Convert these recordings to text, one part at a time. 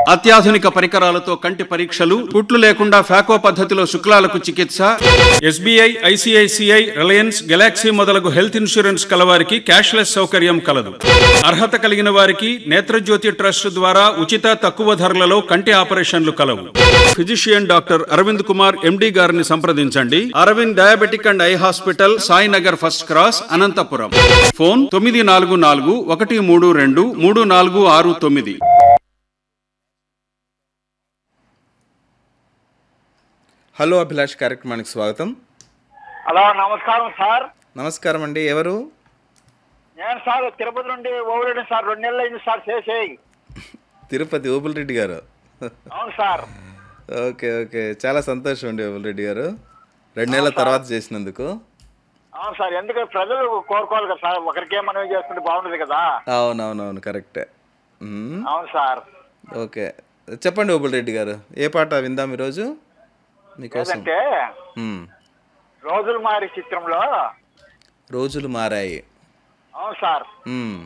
అత్యాధునిక పరికరాలతో కంటి పరీక్షలు కుట్లు లేకుండా ఫాకో పద్ధతిలో శుక్లాలకు చికిత్స ఎస్బీఐ ఐసిఐసిఐ రిలయన్స్ గెలాక్సీ మొదలగు హెల్త్ ఇన్సూరెన్స్ కలవారికి క్యాష్లెస్ సౌకర్యం కలదు అర్హత కలిగిన వారికి నేత్రజ్యోతి ట్రస్ట్ ద్వారా ఉచిత తక్కువ ధరలలో కంటి ఆపరేషన్లు కలవు physician doctor Aravind Kumar MD గారిని సంప్రదించండి Aravind diabetic and eye hospital Sainagar first cross Anantapuram phone తొమ్మిది నాలుగు నాలుగు ఒకటి మూడు రెండు మూడు నాలుగు ఆరు తొమ్మిది హలో అభిలాష్ కార్యక్రమానికి స్వాగతం హలో నమస్కారం సార్ నమస్కారం అండి ఎవరు నేను సార్ తిరుపతి నుండి ఓవరెడ్డి సార్ రెండు నెలలు అయింది సార్ చేసేయి తిరుపతి ఓబుల్ రెడ్డి గారు అవును సార్ ఓకే ఓకే చాలా సంతోషం అండి ఓబుల్ రెడ్డి గారు రెండు నెలల తర్వాత చేసినందుకు అవును సార్ ఎందుకంటే ప్రజలు కోరుకోవాలి కదా సార్ ఒకరికే మనం చేసుకుంటే బాగుండదు కదా అవునవునవును కరెక్టే మ్మ్. అవును సార్ ఓకే చెప్పండి ఓబుల్ రెడ్డి గారు ఏ పాట విందాం ఈరోజు మీకోసం ఏదంటే మ్మ్. రోజులు మారి చిత్రంలో రోజులు మారాయి అవును సార్ మ్మ్.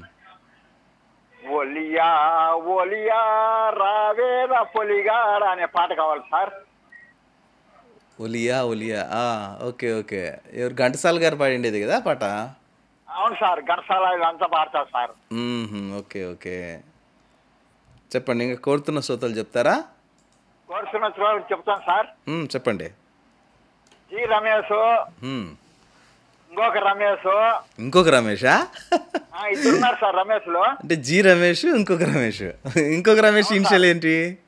ఒలియా ఒలియా రావేరా పొలిగాడ అనే పాట కావాలి సార్ ఒలియా ఒలియా ఆ, ఓకే ఓకే ఎవరు ఘంటసాల గారు పాడిండేది కదా ఆ పాట అవును సార్ ఘనసాల అంతా పాడతారు సార్ మ్మ్హ్మ్. ఓకే ఓకే చెప్పండి ఇంకా కోరుతున్న శ్రోతలు చెప్తారా కోరుతున్న శ్రోతలకు చెప్తాను సార్ మ్మ్, చెప్పండి జి రమేష్ మ్మ్. ఇంకొక రమేష్ ఇంకొక రమేషా ఆ, ఇద్దరు ఉన్నారు సార్ రమేష్ లో అంటే జి రమేష్ ఇంకొక రమేష్ ఇంకొక రమేష్ ఇనిషియల్ ఏంటి